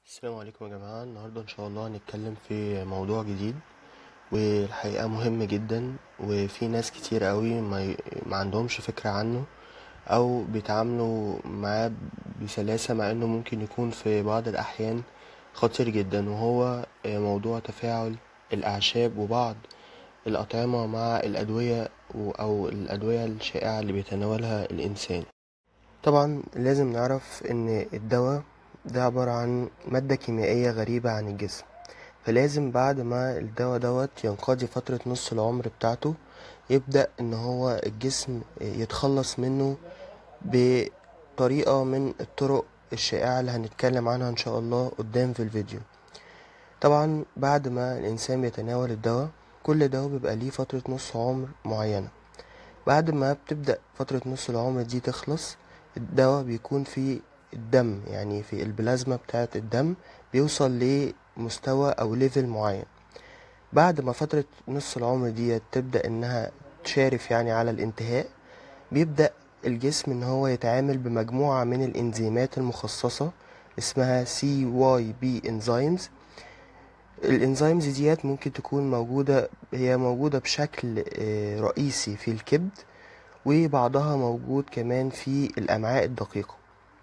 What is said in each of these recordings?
السلام عليكم يا جماعة النهاردة إن شاء الله هنتكلم في موضوع جديد والحقيقة مهم جدا وفي ناس كتير قوي ما, ي... ما عندهمش فكرة عنه أو بيتعاملوا معاه بسلاسة مع إنه ممكن يكون في بعض الأحيان خطير جدا وهو موضوع تفاعل الأعشاب وبعض الأطعمة مع الأدوية أو الأدوية الشائعة اللي بيتناولها الإنسان طبعا لازم نعرف إن الدواء ده عبارة عن مادة كيميائية غريبة عن الجسم فلازم بعد ما الدواء دوت ينقضي فترة نص العمر بتاعته يبدأ ان هو الجسم يتخلص منه بطريقة من الطرق الشائعة اللي هنتكلم عنها ان شاء الله قدام في الفيديو طبعا بعد ما الانسان بيتناول الدواء كل دواء بيبقى ليه فترة نص عمر معينة بعد ما بتبدأ فترة نص العمر دي تخلص الدواء بيكون فيه الدم يعني في البلازما بتاعة الدم بيوصل لمستوى أو ليفل معين بعد ما فترة نص العمر دي تبدأ إنها تشارف يعني على الانتهاء بيبدأ الجسم إن هو يتعامل بمجموعة من الإنزيمات المخصصة اسمها CYP enzymes الانزيمز ديت ممكن تكون موجودة هي موجودة بشكل رئيسي في الكبد وبعضها موجود كمان في الأمعاء الدقيقة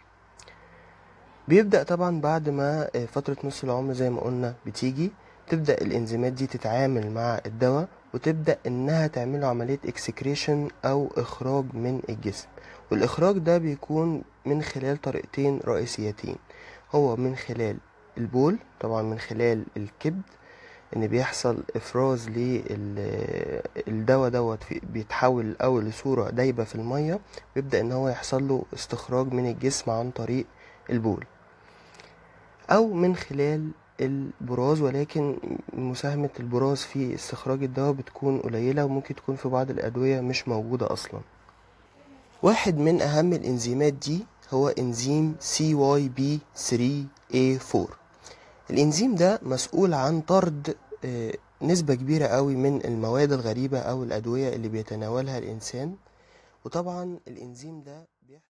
بيبدأ طبعا بعد ما فترة نص العمر زي ما قلنا بتيجي تبدأ الانزيمات دي تتعامل مع الدواء وتبدأ انها تعمله عملية اكسكريشن او اخراج من الجسم والاخراج ده بيكون من خلال طريقتين رئيسيتين هو من خلال البول طبعا من خلال الكبد ان بيحصل افراز للدواء دوت بيتحول الاول لصورة دايبة في المية بيبدأ ان هو يحصل له استخراج من الجسم عن طريق البول او من خلال البراز ولكن مساهمة البراز في استخراج الدواء بتكون قليلة وممكن تكون في بعض الأدوية مش موجودة أصلا واحد من أهم الإنزيمات دي هو إنزيم CYP3A4 الإنزيم ده مسؤول عن طرد نسبة كبيرة قوي من المواد الغريبة أو الأدوية اللي بيتناولها الإنسان وطبعا الإنزيم ده